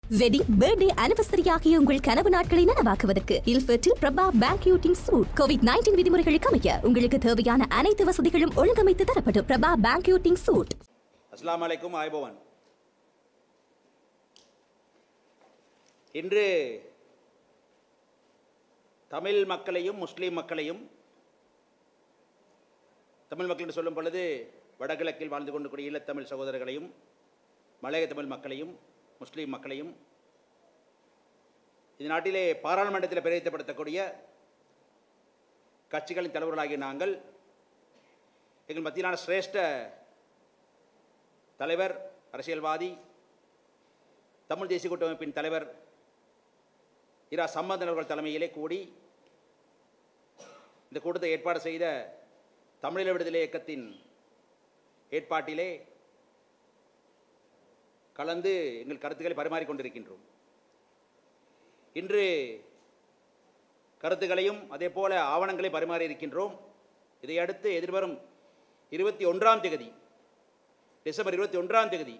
wedding birthday anniversary ஆகிய உங்கள் கனவு நாட்களை நனவாக்குவதற்கு இல்ஃபர்டில் Prabha banqueting suite Covid nineteen விதிமுறைகளுக்கு அமைய உங்களுக்கு தேவையான அனைத்து வசதிகளும் ஒழுங்கமைத்து தரப்படும் பிரபா பேங்க்யூட்டிங் சூட் அஸ்ஸலாமு அலைக்கும் ஆய்பவன் இன்று தமிழ் மக்களையும் முஸ்லீம் மக்களையும் தமிழ் மக்கள் என்று சொல்லும் பொழுது வடகிழக்கில் வாழ்ந்து கொண்டிருக்கூடிய ஈழத்தமிழ் சகோதரர்களையும் மலைய தமிழ் மக்களையும் முஸ்லீம் மக்களையும் இந்த நாட்டிலே பாராளுமன்றத்தில் பிரதித்தப்படுத்தக்கூடிய கட்சிகளின் தலைவர்களாகிய நாங்கள் எங்கள் மத்தியிலான சிரேஷ்ட தலைவர் அரசியல்வாதி தமிழ் தேசிய கூட்டமைப்பின் தலைவர் இரா சம்பந்தன் அவர்கள் தலைமையிலே கூடி இந்த கூட்டத்தை ஏற்பாடு செய்த தமிழீழ விடுதலை இயக்கத்தின் ஏற்பாட்டிலே கலந்து எங்கள் கருத்துக்களை பரிமாறிக்கொண்டிருக்கின்றோம் இன்று கருத்துக்களையும் அதே போல ஆவணங்களை பரிமாறி இருக்கின்றோம் இதையடுத்து எதிர்வரும் இருபத்தி ஒன்றாம் தேதி டிசம்பர் இருபத்தி ஒன்றாம் தேதி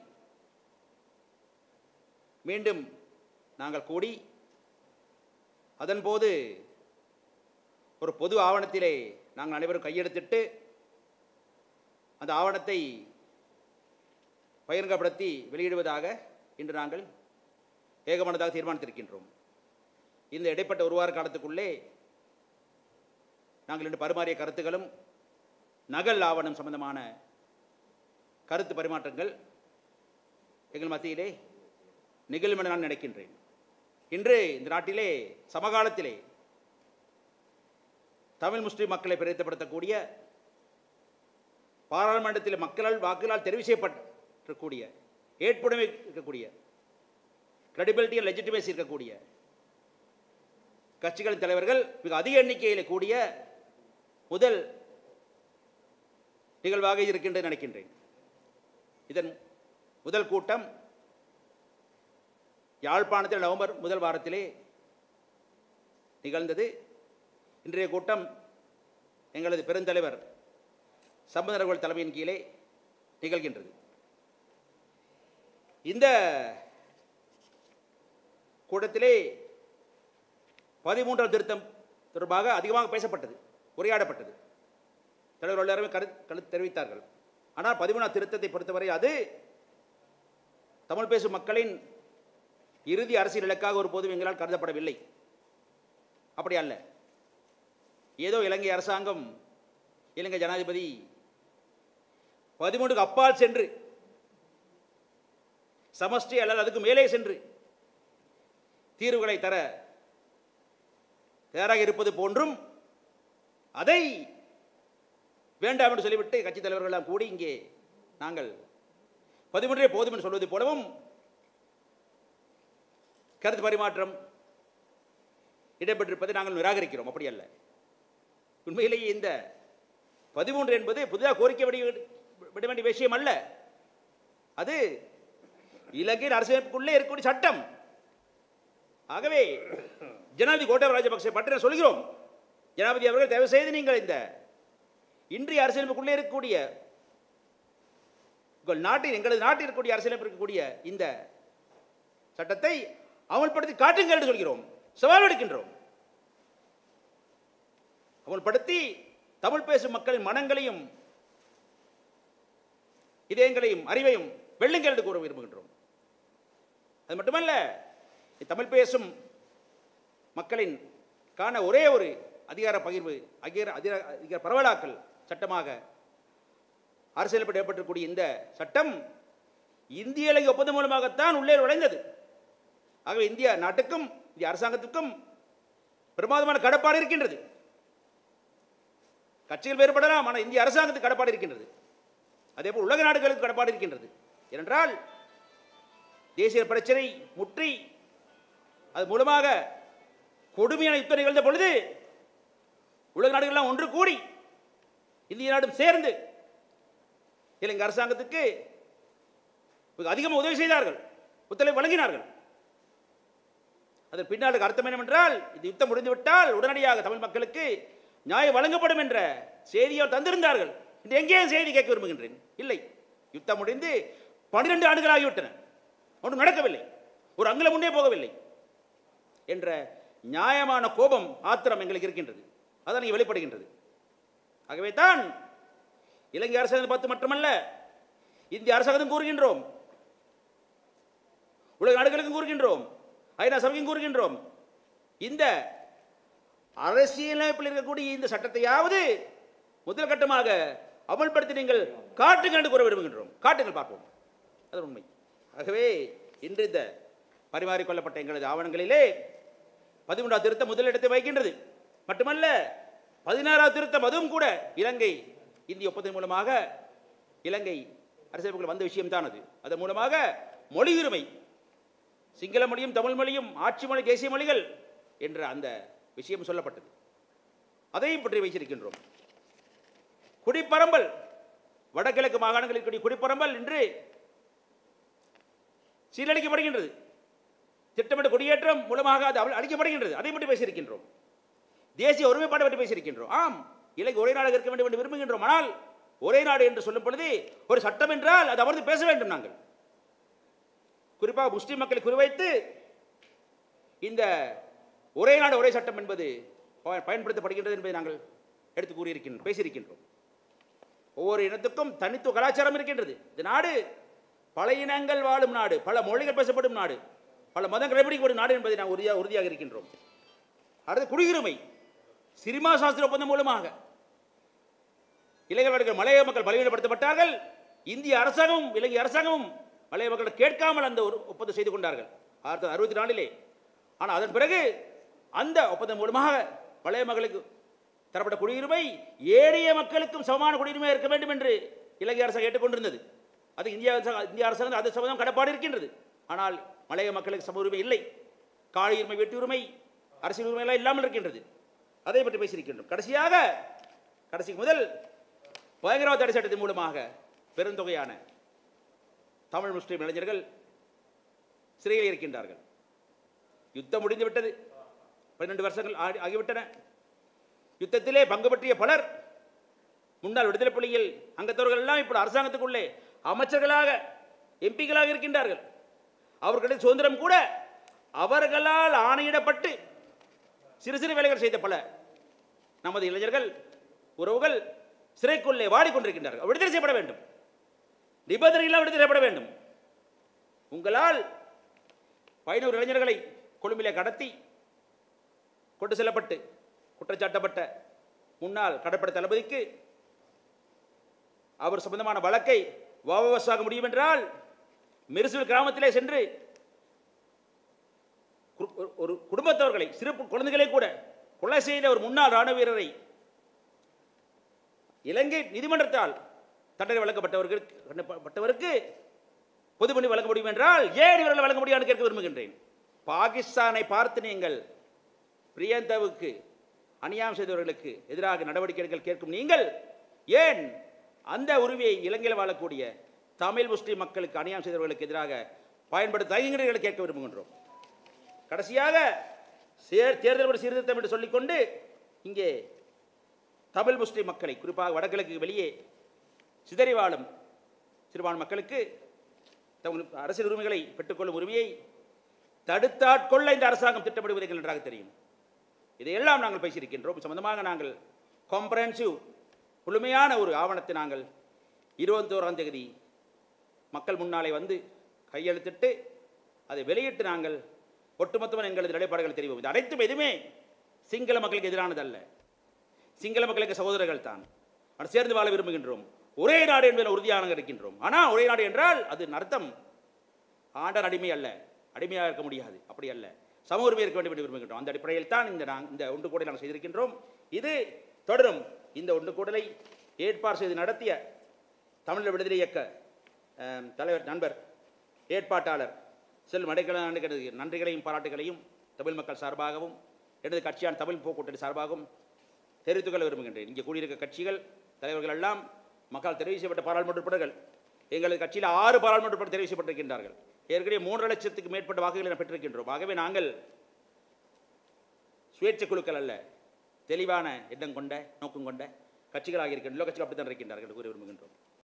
மீண்டும் நாங்கள் கூடி அதன்போது ஒரு பொது ஆவணத்திலே நாங்கள் அனைவரும் கையெழுத்திட்டு அந்த ஆவணத்தை பகிரங்கப்படுத்தி வெளியிடுவதாக இன்று நாங்கள் ஏகமனதாக தீர்மானித்திருக்கின்றோம் இந்த இடைப்பட்ட ஒரு வார காலத்துக்குள்ளே நாங்கள் இன்று பரிமாறிய கருத்துக்களும் நகல் ஆவணம் சம்பந்தமான கருத்து பரிமாற்றங்கள் எங்கள் மத்தியிலே நிகழும் என நான் நினைக்கின்றேன் இன்று இந்த நாட்டிலே சமகாலத்திலே தமிழ் முஸ்லிம் மக்களை பிரதித்தப்படுத்தக்கூடிய பாராளுமன்றத்தில் மக்களால் வாக்குகளால் தெரிவு செய்யப்பட்டிருக்கக்கூடிய ஏற்புடைமை இருக்கக்கூடிய கிரெடிபிலிட்டி லெஜிட்டிமேசி இருக்கக்கூடிய கட்சிகளின் தலைவர்கள் மிக அதிக எண்ணிக்கையில் கூடிய முதல் நிகழ்வாக இருக்கின்றது நினைக்கின்றேன் இதன் முதல் கூட்டம் யாழ்ப்பாணத்தில் நவம்பர் முதல் வாரத்திலே நிகழ்ந்தது இன்றைய கூட்டம் எங்களது பெருந்தலைவர் சம்பந்தர்கள் தலைமையின் கீழே நிகழ்கின்றது இந்த கூட்டத்திலே பதிமூன்றாம் திருத்தம் தொடர்பாக அதிகமாக பேசப்பட்டது உரையாடப்பட்டது தலைவர் எல்லாருமே கரு கருத்து தெரிவித்தார்கள் ஆனால் பதிமூணாம் திருத்தத்தை பொறுத்தவரை அது தமிழ் பேசும் மக்களின் இறுதி அரசியல் இலக்காக ஒருபோதும் எங்களால் கருதப்படவில்லை அப்படி அல்ல ஏதோ இலங்கை அரசாங்கம் இலங்கை ஜனாதிபதி பதிமூன்றுக்கு அப்பால் சென்று சமஷ்டி அல்லது அதுக்கு மேலே சென்று தீர்வுகளை தர தயாராக இருப்பது போன்றும் அதை வேண்டாம் என்று சொல்லிவிட்டு கட்சித் தலைவர்கள் எல்லாம் கூடி இங்கே நாங்கள் பதிமூன்றே போதும் என்று சொல்வது போலவும் கருத்து பரிமாற்றம் இடம்பெற்றிருப்பதை நாங்கள் நிராகரிக்கிறோம் அப்படி அல்ல உண்மையிலேயே இந்த பதிமூன்று என்பது புதிதாக கோரிக்கை விட விட வேண்டிய விஷயம் அல்ல அது இலங்கையின் அரசியலுக்குள்ளே இருக்கக்கூடிய சட்டம் ஆகவே ஜனாதிபதி கோட்டபய ராஜபக்சே பற்றி நான் சொல்கிறோம் ஜனாதிபதி அவர்கள் தயவு செய்து நீங்கள் இந்த இன்றைய அரசியலமைப்புக்குள்ளே இருக்கக்கூடிய உங்கள் நாட்டில் எங்களது நாட்டில் இருக்கக்கூடிய அரசியலமைப்பு இருக்கக்கூடிய இந்த சட்டத்தை அமல்படுத்தி காட்டுங்கள் என்று சொல்கிறோம் சவால் எடுக்கின்றோம் அமல்படுத்தி தமிழ் பேசும் மக்களின் மனங்களையும் இதயங்களையும் அறிவையும் வெள்ளுங்கள் என்று கூற விரும்புகின்றோம் அது மட்டுமல்ல தமிழ் பேசும் மக்களின் காண ஒரே ஒரு அதிகார பகிர்வு அதிகார அதிகார அதிகார பரவலாக்கல் சட்டமாக அரசியலப்பட்டு ஏற்பட்டிருக்கூடிய இந்த சட்டம் இந்திய இலங்கை ஒப்பந்தம் மூலமாகத்தான் உள்ளே நுழைந்தது ஆகவே இந்திய நாட்டுக்கும் இந்திய அரசாங்கத்துக்கும் பிரமாதமான கடப்பாடு இருக்கின்றது கட்சிகள் வேறுபடலாம் ஆனால் இந்திய அரசாங்கத்துக்கு கடப்பாடு இருக்கின்றது அதே போல் உலக நாடுகளுக்கு கடப்பாடு இருக்கின்றது ஏனென்றால் தேசிய பிரச்சனை முற்றி அது மூலமாக கொடுமையான யுத்தம் நிகழ்ந்த பொழுது உலக நாடுகள்லாம் ஒன்று கூடி இந்திய நாடும் சேர்ந்து இலங்கை அரசாங்கத்துக்கு மிக அதிகமாக உதவி செய்தார்கள் ஒத்துழைப்பு வழங்கினார்கள் அதன் பின்னாலுக்கு அர்த்தம் என்னவென்றால் இந்த யுத்தம் முடிந்துவிட்டால் உடனடியாக தமிழ் மக்களுக்கு நியாயம் வழங்கப்படும் என்ற செய்தியை அவர் தந்திருந்தார்கள் இன்று எங்கேயும் செய்தி கேட்க விரும்புகின்றேன் இல்லை யுத்தம் முடிந்து பன்னிரண்டு ஆண்டுகள் ஆகிவிட்டன ஒன்றும் நடக்கவில்லை ஒரு அங்குலம் முன்னே போகவில்லை என்ற நியாயமான கோபம் ஆத்திரம் எங்களுக்கு இருக்கின்றது அதான் இங்கே வெளிப்படுகின்றது ஆகவே தான் இலங்கை அரசாங்கம் பார்த்து மட்டுமல்ல இந்திய அரசாங்கம் கூறுகின்றோம் உலக நாடுகளுக்கும் கூறுகின்றோம் ஐநா சபைக்கும் கூறுகின்றோம் இந்த அரசியலமைப்பில் இருக்கக்கூடிய இந்த சட்டத்தையாவது முதல் கட்டமாக அமல்படுத்தி நீங்கள் காட்டுங்கள் என்று கூற விரும்புகின்றோம் காட்டுங்கள் பார்ப்போம் அது உண்மை ஆகவே இன்று இந்த பரிமாறிக்கொள்ளப்பட்ட எங்களது ஆவணங்களிலே பதிமூன்றாவது திருத்தம் முதலிடத்தை வைக்கின்றது மட்டுமல்ல பதினாறாவது திருத்தம் அதுவும் கூட இலங்கை இந்திய ஒப்பந்தம் மூலமாக இலங்கை அரசியலுக்குள் வந்த விஷயம்தான் அது அதன் மூலமாக மொழி உரிமை சிங்கள மொழியும் தமிழ் மொழியும் ஆட்சி மொழி தேசிய மொழிகள் என்ற அந்த விஷயம் சொல்லப்பட்டது அதையும் பற்றி வைத்திருக்கின்றோம் குடிப்பரம்பல் வடகிழக்கு மாகாணங்களில் கூடிய குடிப்பரம்பல் இன்று சீரழிக்கப்படுகின்றது திட்டமிட்ட குடியேற்றம் மூலமாக அது அவள் அழிக்கப்படுகின்றது அதை பற்றி பேசியிருக்கின்றோம் தேசிய ஒருமைப்பாடு பற்றி பேசியிருக்கின்றோம் ஆம் இலங்கை ஒரே நாடாக இருக்க வேண்டும் என்று விரும்புகின்றோம் ஆனால் ஒரே நாடு என்று சொல்லும் பொழுது ஒரு சட்டம் என்றால் அது அமர்ந்து பேச வேண்டும் நாங்கள் குறிப்பாக முஸ்லிம் மக்களை குறிவைத்து இந்த ஒரே நாடு ஒரே சட்டம் என்பது ப- பயன்படுத்தப்படுகின்றது என்பதை நாங்கள் எடுத்து கூறியிருக்கின்றோம் பேசியிருக்கின்றோம் ஒவ்வொரு இனத்துக்கும் தனித்துவ கலாச்சாரம் இருக்கின்றது இந்த நாடு பல இனங்கள் வாழும் நாடு பல மொழிகள் பேசப்படும் நாடு பல மதங்கள் கடைபிடிக்கப்படும் நாடு என்பதை நாங்கள் உறுதியாக உறுதியாக இருக்கின்றோம் அடுத்து குடியுரிமை சிரிமா சாஸ்திர ஒப்பந்தம் மூலமாக இலங்கை நாடுகள் மலைய மக்கள் பலவீனப்படுத்தப்பட்டார்கள் இந்திய அரசாங்கமும் இலங்கை அரசாங்கமும் மலைய மக்கள் கேட்காமல் அந்த ஒரு ஒப்பந்தம் செய்து கொண்டார்கள் ஆயிரத்தி தொள்ளாயிரத்தி அறுபத்தி நாலிலே ஆனால் அதன் பிறகு அந்த ஒப்பந்தம் மூலமாக மலைய மக்களுக்கு தரப்பட்ட குடியுரிமை ஏழைய மக்களுக்கும் சமமான குடியுரிமை இருக்க வேண்டும் என்று இலங்கை அரசாங்கம் கேட்டுக்கொண்டிருந்தது அது இந்திய அரசாங்கம் இந்திய அரசாங்கம் அது சம்பந்தம் கடப்பாடு இருக்கின்றது ஆனால் மலைய மக்களுக்கு சம உரிமை இல்லை காணி உரிமை வெட்டி உரிமை அரசியல் உரிமை எல்லாம் இல்லாமல் இருக்கின்றது அதை பற்றி பேசியிருக்கின்றோம் கடைசியாக கடைசிக்கு முதல் பயங்கரவாத தடை சட்டத்தின் மூலமாக பெருந்தொகையான தமிழ் முஸ்லிம் இளைஞர்கள் சிறையில் இருக்கின்றார்கள் யுத்தம் முடிந்து விட்டது பன்னிரண்டு வருஷங்கள் ஆகி- ஆகிவிட்டன யுத்தத்திலே பங்கு பற்றிய பலர் முன்னாள் விடுதலை புலிகள் அங்கத்தவர்கள் எல்லாம் இப்படி அரசாங்கத்துக்குள்ளே அமைச்சர்களாக எம்பிக்களாக இருக்கின்றார்கள் அவர்களுடைய சுதந்திரம் கூட அவர்களால் ஆணையிடப்பட்டு சிறு சிறு வேலைகள் செய்த பல நமது இளைஞர்கள் உறவுகள் சிறைக்குள்ளே வாடிக்கொண்டிருக்கின்றார்கள் விடுதலை செய்யப்பட வேண்டும் நிபந்தனையெல்லாம் விடுதலை செய்யப்பட வேண்டும் உங்களால் பதினோரு இளைஞர்களை கொழும்பிலே கடத்தி கொண்டு செல்லப்பட்டு குற்றச்சாட்டப்பட்ட முன்னாள் கடற்படை தளபதிக்கு அவர் சம்பந்தமான வழக்கை வாபஸாக முடியும் என்றால் மெரிசுவில் கிராமத்திலே சென்று கு- ஒரு- ஒரு குடும்பத்தவர்களை சிறு குழந்தைகளை கூட கொலை செய்த ஒரு முன்னாள் ராணுவ வீரரை இலங்கை நீதிமன்றத்தால் தண்டனை வழங்கப்பட்டவர்களுக்கு வழங்கப்பட்டவருக்கு பொதுமணி வழங்க முடியும் என்றால் ஏன் இவர்கள் வழங்க முடியாது கேட்க விரும்புகின்றேன் பாகிஸ்தானை பார்த்து நீங்கள் பிரியந்தாவுக்கு அநியாயம் செய்தவர்களுக்கு எதிராக நடவடிக்கைகள் கேட்கும் நீங்கள் ஏன் அந்த உரிமையை இலங்கையில் வாழக்கூடிய தமிழ் முஸ்லிம் மக்களுக்கு அநியாயம் செய்தவர்களுக்கு எதிராக பயன்படுத்த தயங்குகிறீர்கள் கேட்க விரும்புகின்றோம் கடைசியாக சேர் தேர்தல் ஒரு சீர்திருத்தம் என்று சொல்லிக்கொண்டு இங்கே தமிழ் முஸ்லிம் மக்களை குறிப்பாக வடகிழக்கு வெளியே சிதறி வாழும் சிறுபான்மை மக்களுக்கு தங்கள் அரசியல் உரிமைகளை பெற்றுக்கொள்ளும் உரிமையை தடுத்தாட்கொள்ள இந்த அரசாங்கம் திட்டமிடுவதை நன்றாக தெரியும் இதையெல்லாம் நாங்கள் பேசியிருக்கின்றோம் இது சம்பந்தமாக நாங்கள் காம்ப்ரஹென்சிவ் முழுமையான ஒரு ஆவணத்தை நாங்கள் இருபத்தோராம் தேதி மக்கள் முன்னாலே வந்து கையெழுத்திட்டு அதை வெளியிட்டு நாங்கள் ஒட்டுமொத்தமாக எங்களது நிலைப்பாடுகள் தெரிவிப்போம் இது அனைத்தும் எதுவுமே சிங்கள மக்களுக்கு எதிரானதல்ல சிங்கள மக்களுக்கு சகோதரர்கள் தான் ஆனால் சேர்ந்து வாழ விரும்புகின்றோம் ஒரே நாடு என்பதில் உறுதியாக இருக்கின்றோம் ஆனால் ஒரே நாடு என்றால் அது அர்த்தம் ஆண்டர் அடிமை அல்ல அடிமையாக இருக்க முடியாது அப்படி அல்ல சம உரிமை இருக்க வேண்டும் என்று விரும்புகின்றோம் அந்த அடிப்படையில் தான் இந்த நாங் இந்த ஒன்று கூடலை நாங்கள் செய்திருக்கின்றோம் இது தொடரும் இந்த ஒன்று கூடலை ஏற்பாடு செய்து நடத்திய தமிழர் விடுதலை இயக்க அஹ், தலைவர் நண்பர் ஏற்பாட்டாளர் செல்வம் அடைக்கல நன்றிகளையும் பாராட்டுகளையும் தமிழ் மக்கள் சார்பாகவும் எனது கட்சியான தமிழ் போக்கூட்டணி சார்பாகவும் தெரிவித்துக் கொள்ள விரும்புகின்றேன் இங்கே கூடியிருக்க கட்சிகள் தலைவர்கள் எல்லாம் மக்கள் தெரிவு செய்யப்பட்ட பாராளுமன்ற உறுப்பினர்கள் எங்களது கட்சியில் ஆறு பாராளுமன்ற உறுப்பினர் தெரிவு செய்யப்பட்டிருக்கின்றார்கள் ஏற்கனவே மூன்றரை லட்சத்துக்கு மேற்பட்ட வாக்குகளை நாம் பெற்றிருக்கின்றோம் ஆகவே நாங்கள் சுயேட்சை குழுக்கள் அல்ல தெளிவான எண்ணம் கொண்ட நோக்கம் கொண்ட கட்சிகளாக இருக்கின்ற கட்சிகள் அப்படித்தான் இருக்கின்றார்கள் என்று கூறி விரும்புகின்றோம்